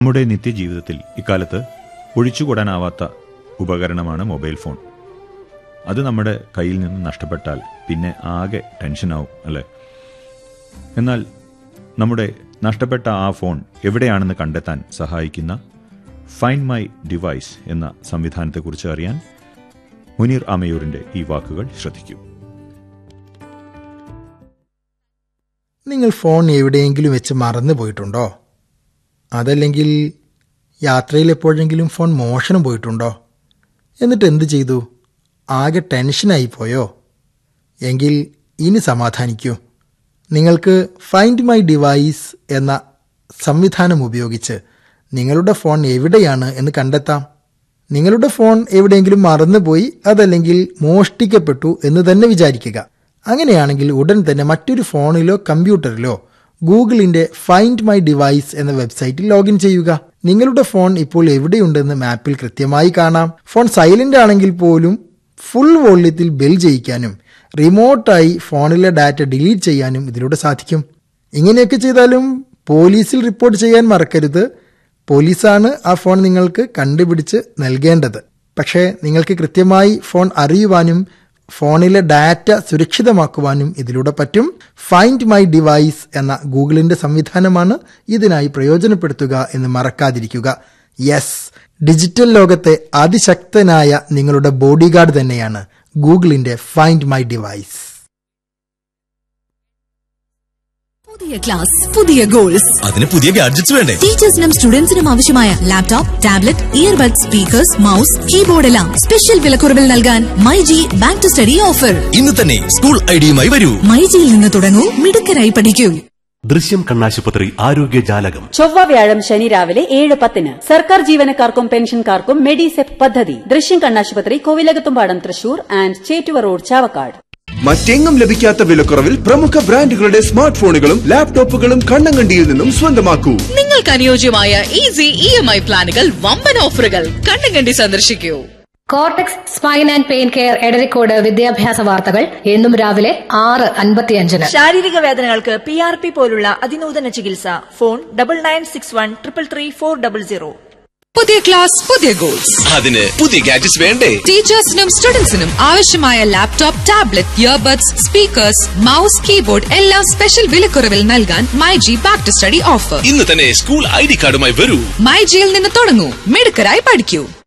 നമ്മുടെ നിത്യജീവിതത്തിൽ ഇക്കാലത്ത് ഒഴിച്ചുകൂടാനാവാത്ത ഉപകരണമാണ് മൊബൈൽ ഫോൺ അത് നമ്മുടെ കയ്യിൽ നിന്ന് നഷ്ടപ്പെട്ടാൽ പിന്നെ ആകെ ടെൻഷനാവും അല്ലേ എന്നാൽ നമ്മുടെ നഷ്ടപ്പെട്ട ആ ഫോൺ എവിടെയാണെന്ന് കണ്ടെത്താൻ സഹായിക്കുന്ന ഫൈൻഡ് മൈ ഡിവൈസ് എന്ന സംവിധാനത്തെക്കുറിച്ച് അറിയാൻ മുനീർ അമയൂരിന്റെ ഈ വാക്കുകൾ ശ്രദ്ധിക്കൂ നിങ്ങൾ ഫോൺ എവിടെയെങ്കിലും വെച്ച് മറന്നു പോയിട്ടുണ്ടോ അതല്ലെങ്കിൽ യാത്രയിൽ എപ്പോഴെങ്കിലും ഫോൺ മോഷണം പോയിട്ടുണ്ടോ എന്നിട്ട് എന്ത് ചെയ്തു ആകെ ടെൻഷനായി പോയോ എങ്കിൽ ഇനി സമാധാനിക്കൂ നിങ്ങൾക്ക് ഫൈൻഡ് മൈ ഡിവൈസ് എന്ന സംവിധാനം ഉപയോഗിച്ച് നിങ്ങളുടെ ഫോൺ എവിടെയാണ് എന്ന് കണ്ടെത്താം നിങ്ങളുടെ ഫോൺ എവിടെയെങ്കിലും മറന്നുപോയി അതല്ലെങ്കിൽ മോഷ്ടിക്കപ്പെട്ടു എന്ന് തന്നെ വിചാരിക്കുക അങ്ങനെയാണെങ്കിൽ ഉടൻ തന്നെ മറ്റൊരു ഫോണിലോ കമ്പ്യൂട്ടറിലോ ഗൂഗിളിന്റെ ഫൈൻഡ് മൈ ഡിവൈസ് എന്ന വെബ്സൈറ്റിൽ ലോഗിൻ ചെയ്യുക നിങ്ങളുടെ ഫോൺ ഇപ്പോൾ എവിടെയുണ്ടെന്ന് മാപ്പിൽ കൃത്യമായി കാണാം ഫോൺ സൈലന്റ് ആണെങ്കിൽ പോലും ഫുൾ വോള്യത്തിൽ ബെൽ ചെയ്യിക്കാനും റിമോട്ടായി ഫോണിലെ ഡാറ്റ ഡിലീറ്റ് ചെയ്യാനും ഇതിലൂടെ സാധിക്കും ഇങ്ങനെയൊക്കെ ചെയ്താലും പോലീസിൽ റിപ്പോർട്ട് ചെയ്യാൻ മറക്കരുത് പോലീസാണ് ആ ഫോൺ നിങ്ങൾക്ക് കണ്ടുപിടിച്ച് നൽകേണ്ടത് പക്ഷേ നിങ്ങൾക്ക് കൃത്യമായി ഫോൺ അറിയുവാനും ഫോണിലെ ഡാറ്റ സുരക്ഷിതമാക്കുവാനും ഇതിലൂടെ പറ്റും ഫൈൻഡ് മൈ ഡിവൈസ് എന്ന ഗൂഗിളിന്റെ സംവിധാനമാണ് ഇതിനായി പ്രയോജനപ്പെടുത്തുക എന്ന് മറക്കാതിരിക്കുക യെസ് ഡിജിറ്റൽ ലോകത്തെ അതിശക്തനായ നിങ്ങളുടെ ബോഡി ഗാർഡ് തന്നെയാണ് ഗൂഗിളിന്റെ ഫൈൻഡ് മൈ ഡിവൈസ് പുതിയ ക്ലാസ് പുതിയ ഗോൾസ് അതിന് പുതിയ ഗാഡ്ജറ്റ്സ് വേണ്ടേ ടീച്ചേഴ്സിനും സ്റ്റുഡൻസിനും ആവശ്യമായ laptop tablet earbud speakers mouse keyboard എല്ലാം സ്പെഷ്യൽ വിലക്കുറവിൽ നൽകാൻ myG back to study offer ഇന്ന് തന്നെ സ്കൂൾ ഐഡിയുമായി വരൂ മൈജിയിൽ നിന്ന് തുടങ്ങൂ മിടുക്കരായി പഠിക്കൂ ദൃശ്യം കണ്ണാശുപത്രി ആരോഗ്യ ജാലകം ചൊവ്വ വ്യാഴം ശനി രാവിലെ ഏഴ് പത്തിന് സർക്കാർ ജീവനക്കാർക്കും പെൻഷൻകാർക്കും മെഡിസെപ് പദ്ധതി ദൃശ്യം കണ്ണാശുപത്രി കോവിലകത്തുംപാടം തൃശൂർ ആൻഡ് ചേറ്റുവ റോഡ് ചാവക്കാട് മറ്റെങ്ങും ലഭിക്കാത്ത വിലക്കുറവിൽ പ്രമുഖ ബ്രാൻഡുകളുടെ സ്മാർട്ട് ഫോണുകളും ലാപ്ടോപ്പുകളും കണ്ണങ്കണ്ടിയിൽ നിന്നും സ്വന്തമാക്കൂ നിങ്ങൾക്ക് അനുയോജ്യമായ ഈസി ഇ എം ഐ പ്ലാനുകൾ വമ്പൻ ഓഫറുകൾ കണ്ണുകണ്ടി സന്ദർശിക്കൂ cortex spine and pain care Edarikode വിദ്യാഭ്യാസ വാർത്തകൾ എന്നും രാവിലെ ആറ് അൻപത്തിയഞ്ചിന് ശാരീരിക വേദനകൾക്ക് പി ആർ പി പോലുള്ള അതിനൂതന ചികിത്സ phone double nine six one triple three four double zero പുതിയ ക്ലാസ് പുതിയ ഗോൾസ് അതിന് പുതിയ ഗാഡ്ജറ്റ്സ് വേണ്ടേ ടീച്ചേഴ്സിനും സ്റ്റുഡൻസിനും ആവശ്യമായ laptop tablet earbuds speakers mouse keyboard എല്ലാം സ്പെഷ്യൽ വിലക്കുറവിൽ നൽകാൻ myG back to study offer ഇന്ന് തന്നെ സ്കൂൾ ഐ ഡി കാർഡുമായി വരൂ മൈജിയിൽ നിന്ന് തുടങ്ങൂ മിടുക്കരായി പഠിക്കൂ